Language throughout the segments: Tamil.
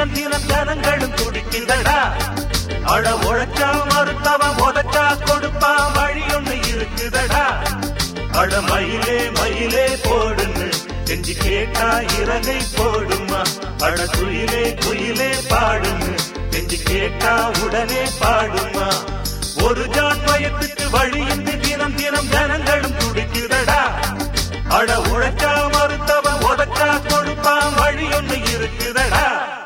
தினம் தினம் ஜனங்களும் துடிக்குதடா அட உழைச்சா மறுத்தவன் உதச்சா கொடுப்பா வழி ஒண்ணு இருக்குதடா அட மயிலே மயிலே போடுன்னு கெஞ்சி கேட்டா இறகை போடுமா அட குயிலே குயிலே பாடுன்னு கெஞ்சி கேட்டா உடனே பாடுமா ஒரு ஜான் பயத்துக்கு வழியின்றி தினம் தினம் ஜனங்களும் துடிக்குதடா அட உழைச்சா மறுத்தவன் உதச்சா கொடுப்பான் வழி ஒண்ணு இருக்குதடா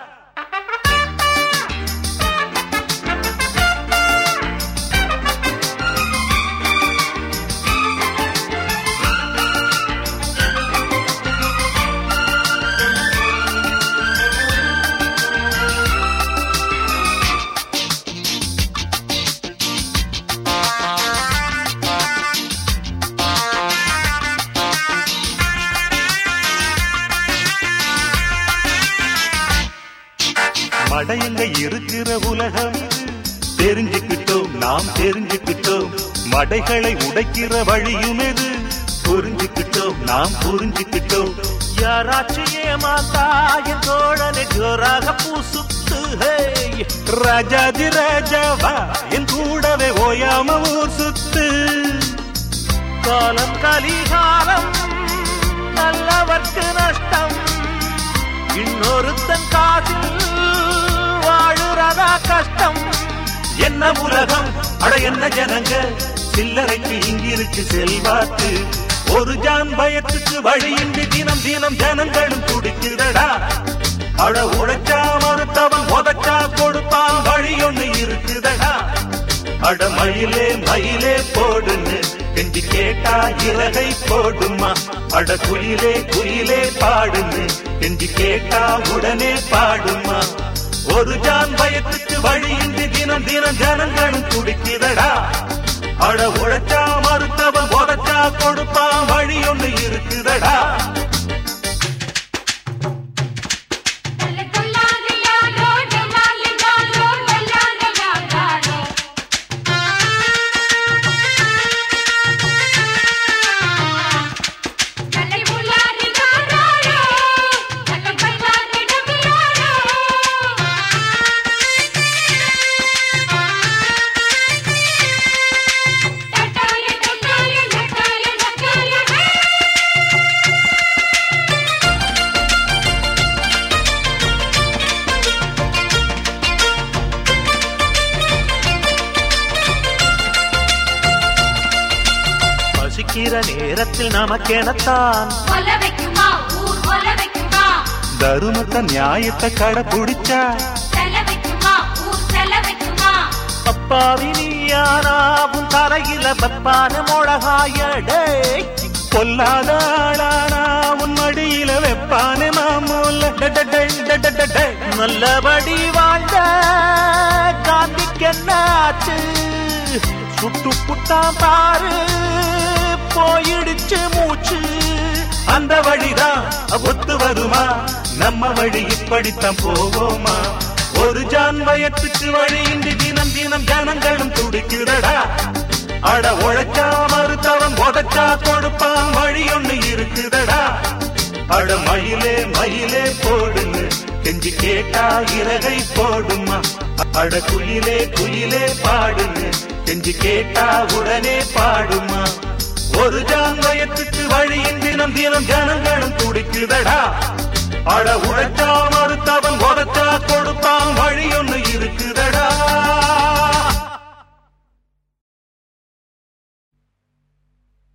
மடையங்க இருக்கிற உலகம் இது. தெரிஞ்சுக்கிட்டோம் நாம் தெரிஞ்சுக்கிட்டோம் மடைகளை உடைக்கிற வழியும் எது புரிஞ்சுக்கிட்டோம் நாம் புரிஞ்சுக்கிட்டோம் யாராச்சும் ஏமாத்தா என் தோழனை ஜோராக பூசுத்து ஹே. ராஜாதி ராஜாவா என் கூடவே ஓயாம ஊர் சுத்து காலம் கலிகாலம் நல்லவர்க்கு நஷ்டம் இன்னொருத்தன் காதில் வாழுறதா கஷ்டம் என்ன உலகம் அட என்ன ஜனங்க சில்லறைக்கு இங்கிருக்கு செல்வாக்கு ஒரு ஜான் பயத்துக்கு வழியின்றி தினம் தினம் ஜனங்களும் துடிக்குதடா அட உழைச்சா மறுத்தவன் உதச்சா கொடுப்பான் வழி ஒண்ணு இருக்குதடா அட மயிலே மயிலே போடுன்னு கெஞ்சி கேட்டா இறகை போடுமா அட குயிலே குயிலே பாடுன்னு கெஞ்சி கேட்டா உடனே பாடுமா ஒரு ஜான் பயத்துக்கு வழியின்றி தினம் தினம் ஜனங்களும் துடிக்குதடா அட உழைச்சா மறுத்தவன் உதச்சா கொடுப்பான் வழி ஒண்ணு இருக்குதடா தல்ல துள்ளாத யாரோ டலால யாரோ டலால யாரோ தல்லை புள்ளாரி யாரோ தல்ல பல்லாரி டபியாரோ டட்டாலே டட்டாலே டட்டாலே டட்டாலே ஹே பசிக்கிற நேரத்தில் நமக்கெனத்தான் கொல்ல வைக்குமா ஊர் கொல்ல வைக்குமா தருமத்தை நியாயத்தை கடைபிடிச்சா செல்ல வைக்குமா ஊர் செல்ல வைக்குமா அப்பாவி நீயானாவும் தரையில வெப்பான மொழகாயடே பொல்லாத ஆளானா உன் மடியில வெப்பான மாமூல நல்லபடி வாழ்ந்த காந்திக்கென்னாச்சு சுட்டு புட்டான் பாரு போயிடுச்சு மூச்சு அந்த வழிதான் ஒத்து வருமா நம்ம வழி இப்படித்தான் போவோமா ஒரு ஜான் வயத்துக்கு வழியின்றி தினம் தினம் ஜனங்களும் துடிக்குதடா அட உழைச்சா மறுத்தவன் உதச்சா கொடுப்பான் வழி ஒண்ணு இருக்குதடா அட மயிலே மயிலே போடுன்னு கெஞ்சி கேட்டா இறகை போடுமா அட குயிலே குயிலே பாடுன்னு கெஞ்சி கேட்டா உடனே பாடுமா ஒரு ஜான் வயத்துக்கு வழியின் தினம் தினம் ஜனங்களும் துடிக்குதடா அட உழைச்சா